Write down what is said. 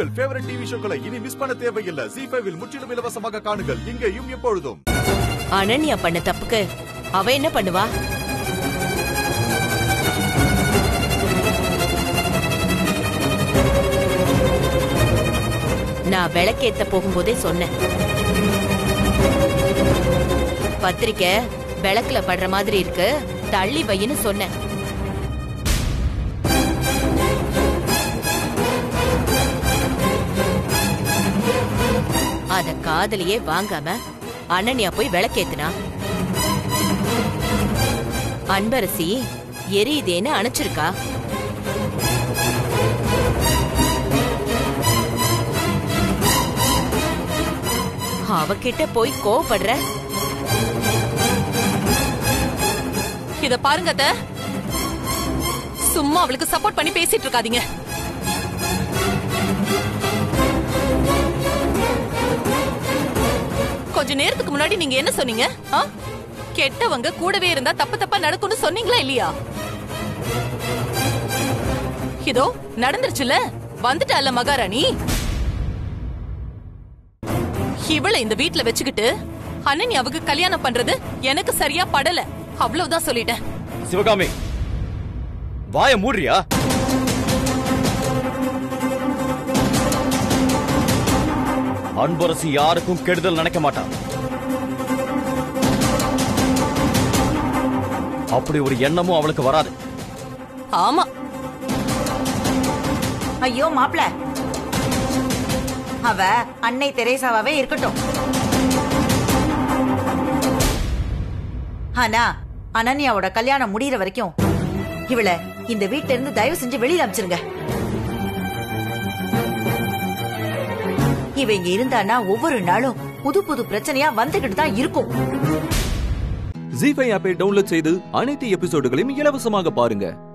உங்கள் favourite TV ஷோக்களை இனி miss பண்ண தேவையில்லை ஜி ஃபைவில் முற்றிலும் இலவசமாக காணுங்கள் இங்கேயும் எப்பொழுதும் அனன்யா பண்ண தப்புக்கு அவ என்ன பண்ணுவா நான் விளக்கேத்த போகும்போதே சொன்னேன் பத்திரிக்கை விளக்குல படுற மாதிரி இருக்கு தள்ளி வைன்னு சொன்னேன் அத காதலியே வாங்காம அனன்யா போய் விளக்கேத்துனா அன்பரசி எரியுதேன்னு அணைச்சிருக்கா அவகிட்ட போய் கோவப்படுற இத பாருங்க அத்த சும்மா அவளுக்கு சப்போர்ட் பண்ணி பேசிட்டு இருக்காதீங்க கொஞ்ச நேரத்துக்கு முன்னாடி நீங்க என்ன சொன்னீங்க ஆ? கெட்டவங்க கூடவே இருந்தா தப்பு தப்பா நடக்கும்னு சொன்னீங்களா இல்லையா இதோ நடந்துருச்சுல வந்துட்டால மகாராணி இவளை இந்த வீட்ல வச்சுக்கிட்டு அனன்யாவுக்கு கல்யாணம் பண்றது எனக்கு சரியா படல அவ்வளவுதான் சொல்லிட்டேன் சிவகாமி வாய மூடுறியா அன்பரசி யாருக்கும் கெடுதல் நினைக்க மாட்டான் அப்படி ஒரு எண்ணமும் அவளுக்கு வராது ஆமா ஐயோ மாப்ள அவ அன்னை தெரேசாவாவே இருக்கட்டும் ஆனா அனன்யாவோட கல்யாணம் முடியற வரைக்கும் இவளை இந்த வீட்ல இருந்து தயவு செஞ்சு வெளியில அனுப்பிச்சிருங்க இவ இங்க இருந்தானா ஒவ்வொரு நாளும் புது புது பிரச்சனையா வந்துகிட்டு தான் இருக்கும் ஜி ஃபைவ் ஆப்பை டவுன்லோட் செய்து அனைத்து எபிசோடுகளையும் இலவசமாக பாருங்க